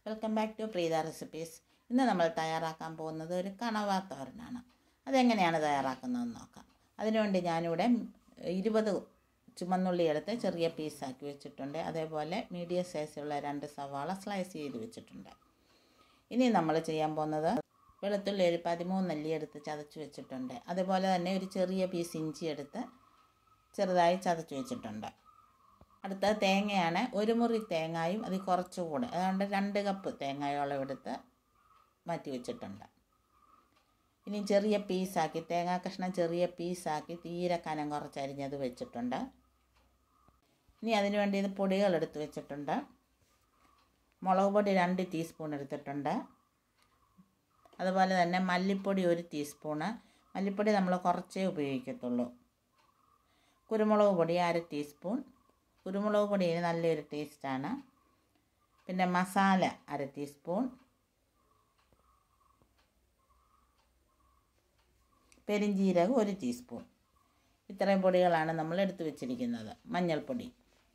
welcome back to Preetha recipes ഇന്ന് നമ്മൾ തയ്യാറാക്കാൻ പോകുന്നത് ഒരു കണവ തോരനാണ് അതെങ്ങനെയാണ് തയ്യാറാക്കുന്നതെന്ന് നോക്കാം അതിനുവേണ്ടി ഞാനിവിടെ ഇരുപത് ചുമന്നുള്ളി എടുത്ത് ചെറിയ പീസാക്കി വെച്ചിട്ടുണ്ട് അതേപോലെ മീഡിയം സൈസുള്ള രണ്ട് സവാള സ്ലൈസ് ചെയ്ത് വെച്ചിട്ടുണ്ട് ഇനി നമ്മൾ ചെയ്യാൻ പോകുന്നത് വെളുത്തുള്ളി ഒരു പതിമൂന്നല്ലി എടുത്ത് ചതച്ച് വെച്ചിട്ടുണ്ട് അതുപോലെ തന്നെ ഒരു ചെറിയ പീസ് ഇഞ്ചി എടുത്ത് ചെറുതായി ചതച്ച് വെച്ചിട്ടുണ്ട് അടുത്ത തേങ്ങയാണ് ഒരു മുറി തേങ്ങയും അത് കുറച്ചുകൂടെ അതുകൊണ്ട് രണ്ട് കപ്പ് തേങ്ങയോളം എടുത്ത് മാറ്റി വെച്ചിട്ടുണ്ട് ഇനി ചെറിയ പീസാക്കി തേങ്ങാ കഷ്ണം ചെറിയ പീസാക്കി തീരെ കനം കുറച്ചരിഞ്ഞത് വെച്ചിട്ടുണ്ട് ഇനി അതിന് വേണ്ടി ഇത് പൊടികൾ എടുത്ത് വെച്ചിട്ടുണ്ട് മുളക് പൊടി രണ്ട് ടീസ്പൂൺ എടുത്തിട്ടുണ്ട് അതുപോലെ തന്നെ മല്ലിപ്പൊടി ഒരു ടീസ്പൂണ് മല്ലിപ്പൊടി നമ്മൾ കുറച്ചേ ഉപയോഗിക്കത്തുള്ളൂ കുരുമുളക് പൊടി അര ടീസ്പൂൺ കുരുമുളക് പൊടിയിൽ നല്ലൊരു ടേസ്റ്റാണ് പിന്നെ മസാല അര ടീസ്പൂൺ പെരിഞ്ജീരകം ഒരു ടീസ്പൂൺ ഇത്രയും പൊടികളാണ് നമ്മൾ എടുത്തു വെച്ചിരിക്കുന്നത് മഞ്ഞൾപ്പൊടി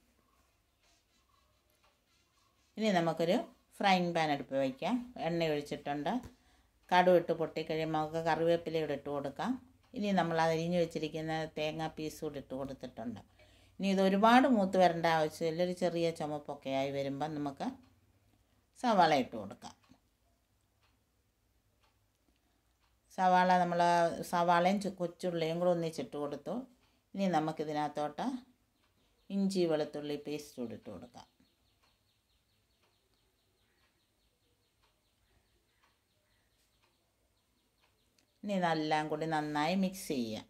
ഇനി നമുക്കൊരു ഫ്രൈങ് പാൻ അടുപ്പ് വയ്ക്കാം എണ്ണ ഒഴിച്ചിട്ടുണ്ട് കടുവ് ഇട്ട് പൊട്ടിക്കഴിയുമ്പോൾ നമുക്ക് കറിവേപ്പിലയോട് ഇട്ട് കൊടുക്കാം ഇനി നമ്മൾ അരിഞ്ഞു വെച്ചിരിക്കുന്ന തേങ്ങ പീസ് കൂടി ഇട്ട് കൊടുത്തിട്ടുണ്ട് ഇനി ഇത് ഒരുപാട് മൂത്ത് വരേണ്ട ആവശ്യമില്ല ഒരു ചെറിയ ചുമപ്പൊക്കെ ആയി വരുമ്പം നമുക്ക് സവാള ഇട്ട് കൊടുക്കാം സവാള നമ്മൾ സവാളയും കൊച്ചുള്ളിയും കൂടെ ഒന്നിച്ചിട്ട് കൊടുത്തു ഇനി നമുക്കിതിനകത്തോട്ട് ഇഞ്ചി വെളുത്തുള്ളി പേസ്റ്റ് കൂടി ഇട്ട് കൊടുക്കാം ഇനി ഇതെല്ലാം കൂടി നന്നായി മിക്സ് ചെയ്യാം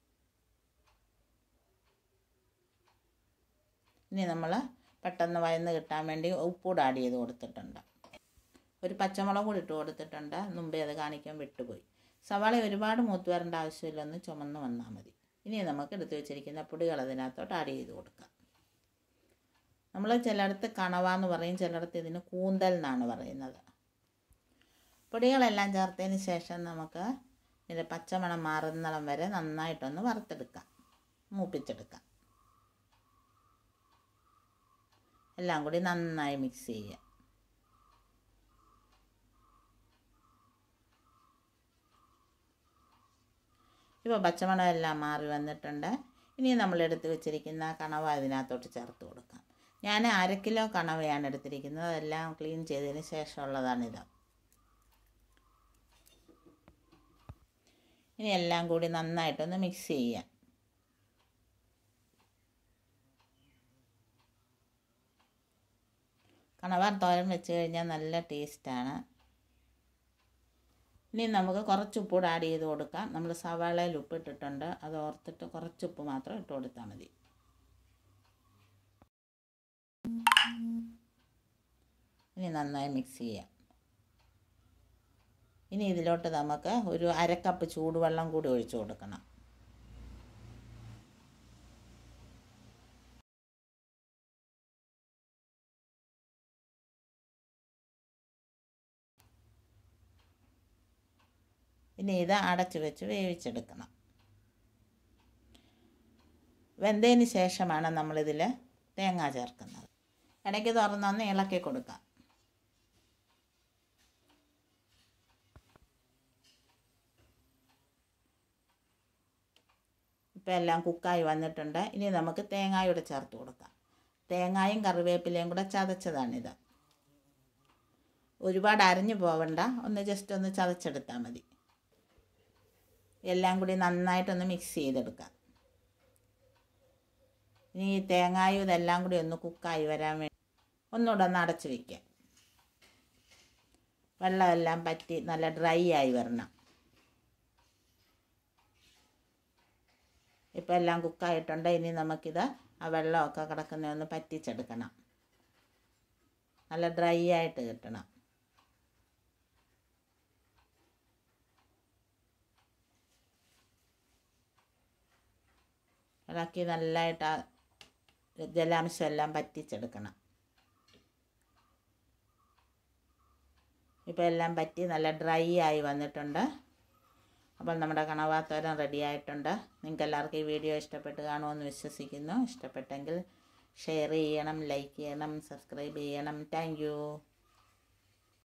ഇനി നമ്മൾ പെട്ടെന്ന് വയന്ന് കിട്ടാൻ വേണ്ടി ഉപ്പൂടെ ആഡ് ചെയ്ത് കൊടുത്തിട്ടുണ്ട് ഒരു പച്ചമുളക് കൂടി ഇട്ട് കൊടുത്തിട്ടുണ്ട് മുമ്പേ അത് കാണിക്കാൻ വിട്ടുപോയി സവാള ഒരുപാട് മൂത്ത് വരേണ്ട ആവശ്യമില്ല ഒന്ന് ചുമന്ന് വന്നാൽ മതി ഇനി നമുക്ക് എടുത്തു വെച്ചിരിക്കുന്ന പൊടികൾ അതിനകത്തോട്ട് ആഡ് ചെയ്ത് കൊടുക്കാം നമ്മൾ ചിലയിടത്ത് കണവ എന്ന് പറയും ചിലയിടത്ത് ഇതിന് കൂന്തൽ എന്നാണ് പറയുന്നത് പൊടികളെല്ലാം ചേർത്തതിന് ശേഷം നമുക്ക് ഇതിൻ്റെ പച്ചമണം മാറുന്നിടം വരെ നന്നായിട്ടൊന്ന് വറുത്തെടുക്കാം മൂപ്പിച്ചെടുക്കാം എല്ലാം കൂടി നന്നായി മിക്സ് ചെയ്യുക ഇപ്പോൾ പച്ചമണം എല്ലാം മാറി വന്നിട്ടുണ്ട് ഇനി നമ്മൾ എടുത്ത് വെച്ചിരിക്കുന്ന കണവ ഇതിനകത്തോട്ട് ചേർത്ത് കൊടുക്കാം ഞാൻ അര കിലോ കണവയാണ് എടുത്തിരിക്കുന്നത് അതെല്ലാം ക്ലീൻ ചെയ്തതിന് ശേഷമുള്ളതാണിത് ഇനി എല്ലാം കൂടി നന്നായിട്ടൊന്ന് മിക്സ് ചെയ്യാം കണവാൻ തോരൻ വെച്ച് കഴിഞ്ഞാൽ നല്ല ടേസ്റ്റാണ് ഇനി നമുക്ക് കുറച്ച് ഉപ്പ് കൂടെ ആഡ് ചെയ്ത് കൊടുക്കാം നമ്മൾ സവാളയിൽ ഉപ്പ് ഇട്ടിട്ടുണ്ട് അത് ഓർത്തിട്ട് കുറച്ച് ഉപ്പ് മാത്രം ഇട്ട് കൊടുത്താൽ മതി ഇനി നന്നായി മിക്സ് ചെയ്യാം ഇനി ഇതിലോട്ട് നമുക്ക് ഒരു അരക്കപ്പ് ചൂടുവെള്ളം കൂടി ഒഴിച്ചു കൊടുക്കണം ഇനി ഇത് അടച്ചു വെച്ച് വേവിച്ചെടുക്കണം വെന്തതിന് ശേഷമാണ് നമ്മളിതിൽ തേങ്ങ ചേർക്കുന്നത് ഇടയ്ക്ക് തുറന്നൊന്ന് ഇളക്കി കൊടുക്കാം ഇപ്പം എല്ലാം കുക്കായി വന്നിട്ടുണ്ട് ഇനി നമുക്ക് തേങ്ങായൂടെ ചേർത്ത് കൊടുക്കാം തേങ്ങായും കറിവേപ്പിലയും കൂടെ ചതച്ചതാണിത് ഒരുപാട് അരഞ്ഞു പോവണ്ട ഒന്ന് ജസ്റ്റ് ഒന്ന് ചതച്ചെടുത്താൽ മതി എല്ലാം കൂടി നന്നായിട്ടൊന്ന് മിക്സ് ചെയ്തെടുക്കാം ഇനി ഈ തേങ്ങായും ഇതെല്ലാം കൂടി ഒന്ന് കുക്കായി വരാൻ വേണ്ടി ഒന്നുകൂടെ ഒന്ന് അടച്ച് വയ്ക്കാം വെള്ളമെല്ലാം പറ്റി നല്ല ഡ്രൈ ആയി വരണം ഇപ്പം എല്ലാം കുക്കായിട്ടുണ്ട് ഇനി നമുക്കിത് ആ വെള്ളമൊക്കെ കിടക്കുന്ന ഒന്ന് പറ്റിച്ചെടുക്കണം നല്ല ഡ്രൈ ആയിട്ട് കിട്ടണം ഇളക്കി നല്ലതായിട്ട് ആ ജലാംശം എല്ലാം പറ്റിച്ചെടുക്കണം ഇപ്പോൾ എല്ലാം പറ്റി നല്ല ഡ്രൈ ആയി വന്നിട്ടുണ്ട് അപ്പോൾ നമ്മുടെ കണവാത്തോരൻ റെഡി ആയിട്ടുണ്ട് നിങ്ങൾക്ക് എല്ലാവർക്കും ഈ വീഡിയോ ഇഷ്ടപ്പെട്ട് കാണുമെന്ന് വിശ്വസിക്കുന്നു ഇഷ്ടപ്പെട്ടെങ്കിൽ ഷെയർ ചെയ്യണം ലൈക്ക് ചെയ്യണം സബ്സ്ക്രൈബ് ചെയ്യണം താങ്ക്